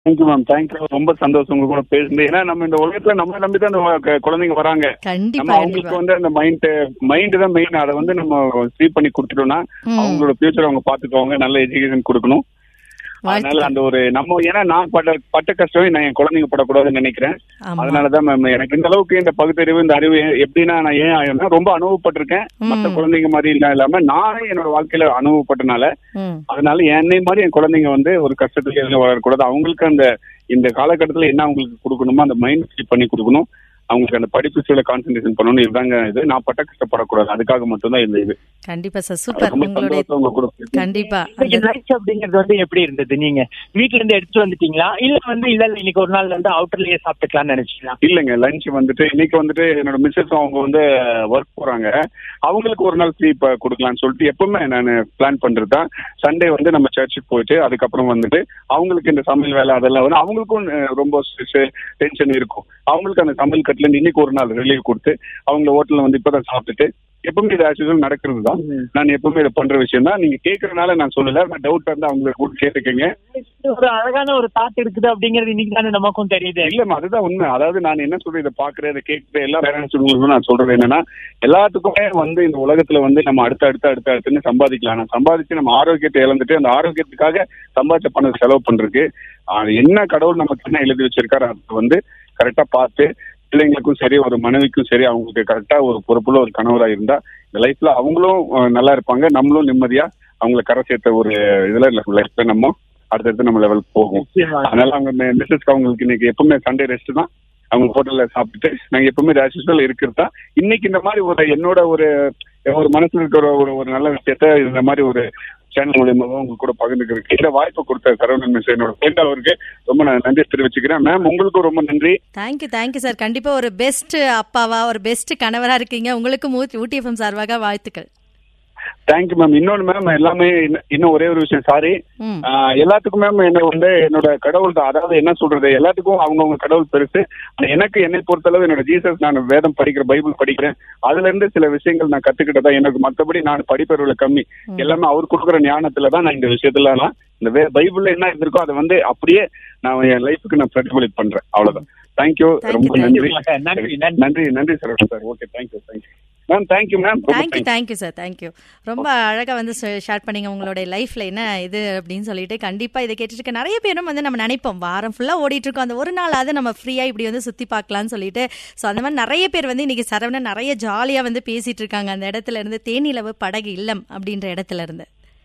Thank you ma'am thank you ரொம்ப சந்தோஷம் உங்க கூட பேசுனது ஏன்னா நம்ம இந்த உலகத்துல நம்ம நம்பி தான் இந்த கு- குழந்தைங்க வராங்க நம்ம கண்டிப்பா அவங்களுக்கு கண்டிப்பா வந்து அந்த மைண்ட் மைண்ட் தான் மெயின் அதை வந்து நம்ம ஸ்லீப் பண்ணி கொடுத்துட்டோம்னா ம். அவங்களோட ஃபியூச்சர் அவங்க பாத்துக்குவாங்க நல்ல எஜுகேஷன் கொடுக்கணும் அதனால வாழ்த்துக்கள். அந்த ஒரு நம்ம ஏன்னா நான் பட்ட பட்ட கஷ்டமே நான் என் குழந்தைங்க படக்கூடாதுன்னு நினைக்கிறேன் ஆமா அதனாலதான் மேம் எனக்கு இந்த அளவுக்கு இந்த பகுத்தறிவு இந்த அறிவு எப்படின்னா நான் ஏன் ஆயிருந்தா ரொம்ப அனுபவப்பட்டிருக்கேன் ம். மற்ற குழந்தைங்க மாதிரி இல்ல இல்லாம நானே என்னோட வாழ்க்கையில அனுபவப்பட்டனால ம். அதனால என்னை மாதிரி என் குழந்தைங்க வந்து ஒரு கஷ்டத்துக்கு எதுவும் வளரக்கூடாது அவங்களுக்கு அந்த இந்த காலகட்டத்துல என்ன அவங்களுக்கு கொடுக்கணுமோ அந்த மைண்ட் ஃபிட் பண்ணி கொடுக்கணும் அவங்களுக்கு அந்த படிப்பு சூழல கான்சென்ட்ரேஷன் பண்ணணும் இதுதாங்க இது நான் பட்ட கஷ்டப்படக்கூடாது அதுக்காக மட்டும்தான் இந்த இது கண்டிப்பா சார் சூப்பர் ரொம்ப உங்களுடைய சந்தோஷம் உங்க கூட பேசுனது. கண்டிப்பா இன்னைக்கு அந்த- லஞ்ச் அப்படிங்கிறது வந்து எப்படி இருந்தது நீங்க வீட்ல இருந்து எடுத்துட்டு வந்துட்டீங்களா இல்ல வந்து இல்ல இல்ல இன்னைக்கு ஒரு நாள் வந்து அவுட்டர்லயே சாப்பிட்டுக்கலாம்னு நினைச்சீங்களா இல்லைங்க லஞ்ச் வந்துட்டு இன்னைக்கு வந்துட்டு என்னோட மிஸ்ஸஸ் அவங்க வந்து ஒர்க் போறாங்க அவங்களுக்கு ஒரு நாள் ஸ்லீப் கொடுக்கலாம்னு சொல்லிட்டு எப்பவுமே நான் பிளான் பண்றது தான் சண்டே வந்து நம்ம சர்ச்சுக்கு போயிட்டு அதுக்கப்புறம் வந்துட்டு அவங்களுக்கு இந்த சமையல் வேலை அதெல்லாம் வந்து அவங்களுக்கும் அஹ், ரொம்ப டென்ஷன் இருக்கும் அவங்களுக்கு அந்த சமையல் கட்டுல இருந்து இன்னைக்கு ஒரு நாள் ரிலீவ் கொடுத்து அவங்க ஹோட்டல்ல வந்து இப்பதான் சாப்பிட்டுட்டு எப்பவுமே இது ஆக்சுவல் நடக்கிறது தான் நான் எப்பவுமே இதை பண்ற விஷயம் தான் நீங்க கேட்கறதுனால நான் சொல்லல நான் டவுட் வந்து அவங்களுக்கு கூட கேட்டுக்கங்க ஒரு அழகான ஒரு தாட் இருக்குது அப்படிங்கிறது இன்னைக்கு தானே நமக்கும் தெரியுது இல்லம்மா அதுதான் உண்மை அதாவது நான் என்ன சொல்றேன் இதை பாக்குறேன் இதை கேட்கிறேன் எல்லா பேரண்ட்ஸுங்களுக்கும் நான் சொல்றது என்னன்னா எல்லாத்துக்குமே வந்து இந்த உலகத்துல வந்து நம்ம அடுத்து அடுத்து அடுத்து அடுத்துன்னு சம்பாதிக்கலாம் ஆனா சம்பாதிச்சு நம்ம ஆரோக்கியத்தை இழந்துட்டு அந்த ஆரோக்கியத்துக்காக சம்பாதிச்ச பணம் செலவு பண்றதுக்கு அது என்ன கடவுள் நமக்கு என்ன எழுதி வச்சிருக்காரு அதை வந்து கரெக்டா பார்த்து பிள்ளைங்களுக்கும் சரி ஒரு மனைவிக்கும் சரி அவங்களுக்கு கரெக்டா ஒரு பொறுப்புள்ள ஒரு கணவரா இருந்தா இந்த லைஃப்ல அவங்களும் அஹ், நல்லா இருப்பாங்க நம்மளும் நிம்மதியா அவங்களை கரை சேர்த்த ஒரு இதுல லைஃப்ல நம்ம அடுத்தடுத்து நம்ம லெவலுக்கு போகும் நிச்சயமா. அதனால அவங்க மிஸ்ஸஸ்க்கு அவங்களுக்கு இன்னைக்கு எப்பவுமே சண்டே ரெஸ்ட் தான் அவங்க ஹோட்டல்ல சாப்பிட்டுட்டு நாங்க எப்பவுமே ராசிஸ்டல் இருக்கிறது தான் இன்னைக்கு இந்த மாதிரி ஒரு என்னோட ஒரு ஒரு மனசுல இருக்கிற ஒரு ஒரு நல்ல விஷயத்த இந்த மாதிரி ஒரு சேனல் மூலியமாக உங்க கூட பகிர்ந்துக்கிறதுக்கு இந்த வாய்ப்பு கொடுத்த சரவணன் மிஸ் என்னோட ஃப்ரெண்ட் அவருக்கு ரொம்ப நான் நன்றி தெரிவிச்சுக்கிறேன் மேம் உங்களுக்கும் ரொம்ப நன்றி தேங்க்யூ தேங்க்யூ சார் கண்டிப்பா ஒரு பெஸ்ட் அப்பாவா ஒரு பெஸ்ட் கணவரா இருக்கீங்க உங்களுக்கும் ஊட்டி எஃப்எம் சார்பாக வாழ்த்துக்கள் தேங்க்யூ மேம் இன்னொன்னு மேம் எல்லாமே இன்னும் இன்னும் ஒரே ஒரு விஷயம் சாரி ம் எல்லாத்துக்கும் மேம் என்ன வந்து என்னோட கடவுள் தான் அதாவது என்ன சொல்றது எல்லாத்துக்கும் அவங்கவுங்க கடவுள் பெருசு ஆனா எனக்கு என்னை பொறுத்தளவு என்னோட ஜீசஸ் நான் வேதம் படிக்கிற பைபிள் படிக்கிறேன் அதுல இருந்து சில விஷயங்கள் நான் கத்துக்கிட்டதா எனக்கு மத்தபடி நான் படிப்பறிவுல கம்மி எல்லாமே அவர் கொடுக்குற ஞானத்துல தான் நான் இந்த விஷயத்துல எல்லாம் இந்த வே- பைபிள்ல என்ன இருந்திருக்கோ அதை வந்து அப்படியே நான் என் லைஃபுக்கு நான் பிரதிபலிட் பண்றேன் அவ்வளவுதான் தேங்க்யூ Thank ரொம்ப you, நன்றி நன்றி, நன்றி. நன்றி நன்றி sir sir okay thank you thank you ma'am thank you ma'am thank you thank you sir thank you ரொம்ப அழகா வந்து ஷேர் பண்ணீங்க உங்களுடைய லைஃப்ல என்ன இது அப்படின்னு சொல்லிட்டு கண்டிப்பா இதை கேட்டுட்டு இருக்க நிறைய பேரும் வந்து நம்ம நினைப்போம் வாரம் ஃபுல்லா ஓடிட்டு இருக்கோம் அந்த ஒரு நாளாவது நம்ம ஃப்ரீயா இப்படி வந்து சுத்தி பார்க்கலாம்னு சொல்லிட்டு ஸோ அந்த மாதிரி நிறைய பேர் வந்து இன்னைக்கு சரவணன் நிறைய ஜாலியா வந்து பேசிட்டு இருக்காங்க அந்த இடத்துல இருந்து தேனிலவு படகு இல்லம் அப்படின்ற இடத்துல இருந்து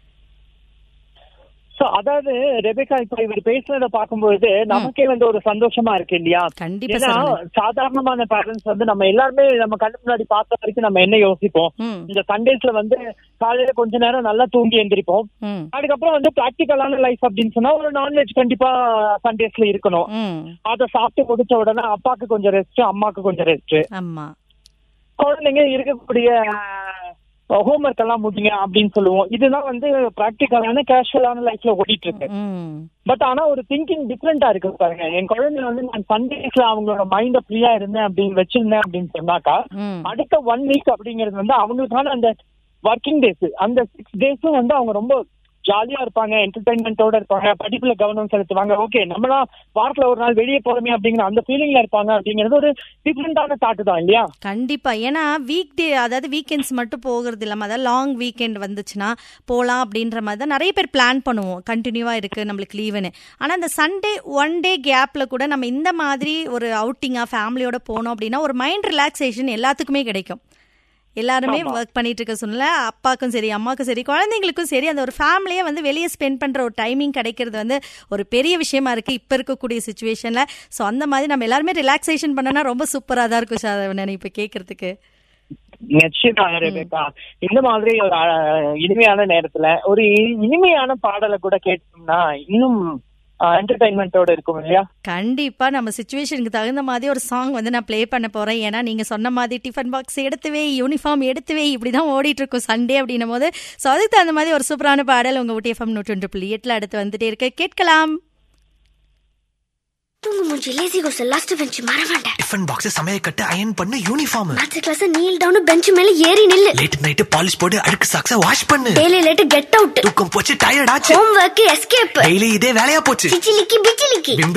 சோ அதாவது ரெபேக்கா இப்ப இவர் பேசுறத பார்க்கும்போது நமக்கே வந்து ஒரு சந்தோஷமா இருக்கு இல்லையா கண்டிப்பா ஏன்னா சரவணன் சாதாரணமான பேரண்ட்ஸ் வந்து நம்ம எல்லாருமே நம்ம கண்ணு முன்னாடி பார்த்த வரைக்கும் நம்ம என்ன யோசிப்போம் ம் இந்த சண்டேஸ்ல வந்து காலையில கொஞ்ச நேரம் நல்லா தூங்கி எந்திரிப்போம் ம் அதுக்கப்புறம் வந்து பிராக்டிக்கலான லைஃப் அப்படின்னு சொன்னா ஒரு நான்வெஜ் கண்டிப்பா சண்டேஸ்ல இருக்கணும் ம் அதை சாப்பிட்டு முடிச்ச உடனே அப்பாக்கு கொஞ்சம் ரெஸ்ட் அம்மாக்கு கொஞ்சம் ரெஸ்ட் ஆமா குழந்தைங்க இருக்கக்கூடிய ஹோம்ஒர்க் எல்லாம் முடிங்க அப்படின்னு சொல்லுவோம் இதுதான் வந்து பிராக்டிக்கலான கேஷுவலான லைஃப்ல ஓடிட்டு இருக்கு ம் பட் ஆனா ஒரு திங்கிங் டிஃப்ரெண்டா இருக்கு பாருங்க என் குழந்தை வந்து நான் சண்டேஸ்ல அவங்களோட மைண்ட ஃப்ரீயா இருந்தேன் அப்படின்னு வச்சிருந்தேன் அப்படின்னு சொன்னாக்கா ம் அடுத்த ஒன் வீக் அப்படிங்கிறது வந்து அவங்களுக்கான அந்த ஒர்க்கிங் டேஸ் அந்த சிக்ஸ் டேஸும் வந்து அவங்க ரொம்ப ஜாலியா இருப்பாங்க என்டர்டைன்மெண்டோட இருப்பாங்க படிப்புல கவனம் செலுத்துவாங்க ஓகே நம்மளாம் வாரத்துல ஒரு நாள் வெளியே போறோமே அப்படிங்கிற அந்த ஃபீலிங்ல இருப்பாங்க அப்படிங்கிறது ஒரு டிஃப்ரெண்டான தாட்டு தான் இல்லையா கண்டிப்பா ஏன்னா வீக் டே அதாவது வீக்கெண்ட்ஸ் மட்டும் போகிறது இல்லாம அதாவது லாங் வீக்கெண்ட் வந்துச்சுன்னா போகலாம் அப்படின்ற மாதிரி தான் நிறைய பேர் பிளான் பண்ணுவோம் கண்டினியூவா இருக்கு நம்மளுக்கு லீவுன்னு ஆனா அந்த சண்டே ஒன் டே கேப்ல கூட நம்ம இந்த மாதிரி ஒரு அவுட்டிங்கா ஃபேமிலியோட போனோம் அப்படின்னா ஒரு மைண்ட் ரிலாக்ஸேஷன் எல்லாத்துக்குமே கிடைக்கும் எல்லாருமே ஒர்க் பண்ணிட்டு இருக்க சூழ்நிலை அப்பாக்கும் சரி அம்மாக்கும் சரி குழந்தைங்களுக்கும் சரி அந்த ஒரு ஃபேமிலியை வந்து வெளியே ஸ்பெண்ட் பண்ற ஒரு டைமிங் கிடைக்கிறது வந்து ஒரு பெரிய விஷயமா இருக்கு இப்ப இருக்கக்கூடிய சுச்சுவேஷன்ல ஸோ அந்த மாதிரி நம்ம எல்லாருமே ரிலாக்ஸேஷன் பண்ணனா ரொம்ப சூப்பரா தான் இருக்கும் சார் இப்ப கேட்கறதுக்கு நிச்சயமா ரெபேக்கா இந்த மாதிரி ஒரு அஹ், இனிமையான நேரத்துல ஒரு இ- இனிமையான பாடலை கூட கேட்டோம்னா இன்னும் என்டர்டைன்மெண்டோட இருக்கும் இல்லையா கண்டிப்பா நம்ம சுச்சுவேஷனுக்கு தகுந்த மாதிரி ஒரு சாங் வந்து நான் ப்ளே பண்ண போறேன் ஏன்னா நீங்க சொன்ன மாதிரி டிஃபன் பாக்ஸ் எடுத்துவே யூனிஃபார்ம் எடுத்துவே இப்படிதான் ஓடிட்டு இருக்கும் சண்டே அப்படின்னும் போது ஸோ அதுக்கு தகுந்த மாதிரி ஒரு சூப்பரான பாடல் உங்க ஊட்டி எஃப்எம் நூற்றி புள்ளி எட்டுல அடுத்து வந்துட்டே இருக்கு கேட்கலாம் தூங்கும் மூஞ்சி லேசி கோஸ் லாஸ்ட் பெஞ்ச் மறவாண்ட டிஃபன் பாக்ஸ் சமையல் கட்டு அயன் பண்ணு uniform maths class kneel down bench மேல ஏறி நில்லு லேட் நைட் பாலிஷ் போட்டு அழுக்கு சாக்ஸ வாஷ் பண்ணு டெய்லி லேட் கெட் அவுட் தூக்கம் போச்சு டயர்ட் ஆச்சு ஹோம் ஒர்க் எஸ்கேப் டெய்லி இதே வேலையா போச்சு சிச்சிலிக்கி பிச்சிலிக்கி